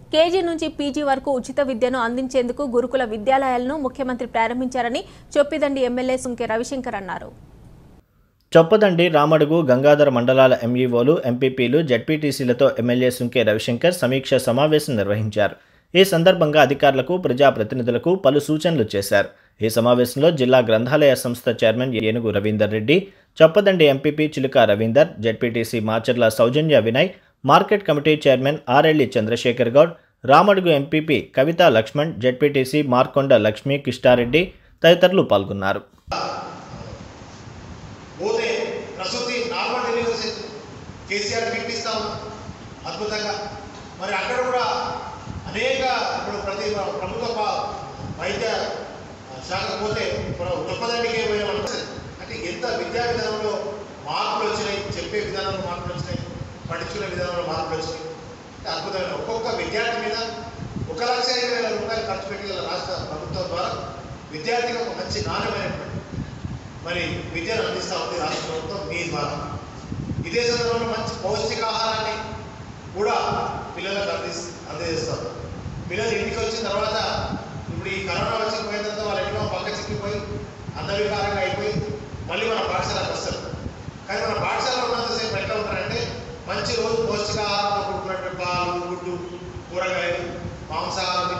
KG నుంచి PG వరకు ఉచిత విద్యను అందించేందుకు గురుకుల విద్యాలయాలను ముఖ్యమంత్రి ప్రారంభించారని చొప్పిదండి ఎమ్మెల్యే సుంకె రవిశంకర్ అన్నారు చొప్పదండి రామడుగు గంగాధర మండలాల ఎంఈఓలు ఎంపీపీలు జడ్పీటీసీలతో ఎమ్మెల్యే సుంకే రవిశంకర్ సమీక్ష సమావేశం నిర్వహించారు ఈ సందర్భంగా అధికారులకు ప్రజాప్రతినిధులకు పలు సూచనలు చేశారు ఈ సమావేశంలో జిల్లా గ్రంథాలయ సంస్థ చైర్మన్ ఏనుగు Ravinder Reddy Choppadandi MPP Chiluka Ravinder ZPTC Macharla Soujanya Vinay market committee chairman Arelli Chandrashekar Goud Ramadugu MPP Kavitha Laxman ZPTC Markonda Lakshmi Kistareddy తదితరులు పాల్గొన్నారు పోతే ప్రసూతి నార్మల్ డెలివరీస్ కేసీఆర్ పిలిపిస్తా ఉన్నాం అద్భుతంగా మరి అక్కడ కూడా అనేక ఇప్పుడు ప్రతి ప్రభుత్వ ప- వైద్య శాఖ పోతే ఇప్పుడు గొప్పదండికే పోయినాం అంటే ఎంత విద్యా విధానంలో మార్పులు వచ్చినాయి చెప్పే విధానంలో మార్పులు వచ్చినాయి పట్టించుకునే విధానంలో మార్పులు వచ్చినాయి అంటే అద్భుతమైన ఒక్కొక్క విద్యార్థి మీద ఒక లక్ష ఐదు వేల రూపాయలు ఖర్చు పెట్టి ఇలా రాష్ట్ర ప్రభుత్వం ద్వారా విద్యార్థికి ఒక మంచి నాణ్యమైనటువంటి మరి విద్యను అందిస్తూ ఉంది రాష్ట్ర ప్రభుత్వం మీ ద్వారా ఇదే సందర్భంలో మంచి పౌష్టికాహారాన్ని కూడా పిల్లలకు అంది అందజేస్తాం పిల్లలు ఇంటికి వచ్చిన తర్వాత ఇప్పుడు ఈ కరోనా వచ్చి పోయిన తర్వాత వాళ్ళ ఇంట్లో పక్క చిక్కిపోయి అందవికారంగా అయిపోయి మళ్ళీ మన పాఠశాలకు వస్తారు కానీ మన పాఠశాలలో ఉన్నంతసేపు ఎట్లా ఉంటారంటే మంచి రోజు పౌష్టికాహారంతో కూడుకున్నటువంటి పాలు గుడ్డు కూరగాయలు మాంసాహారం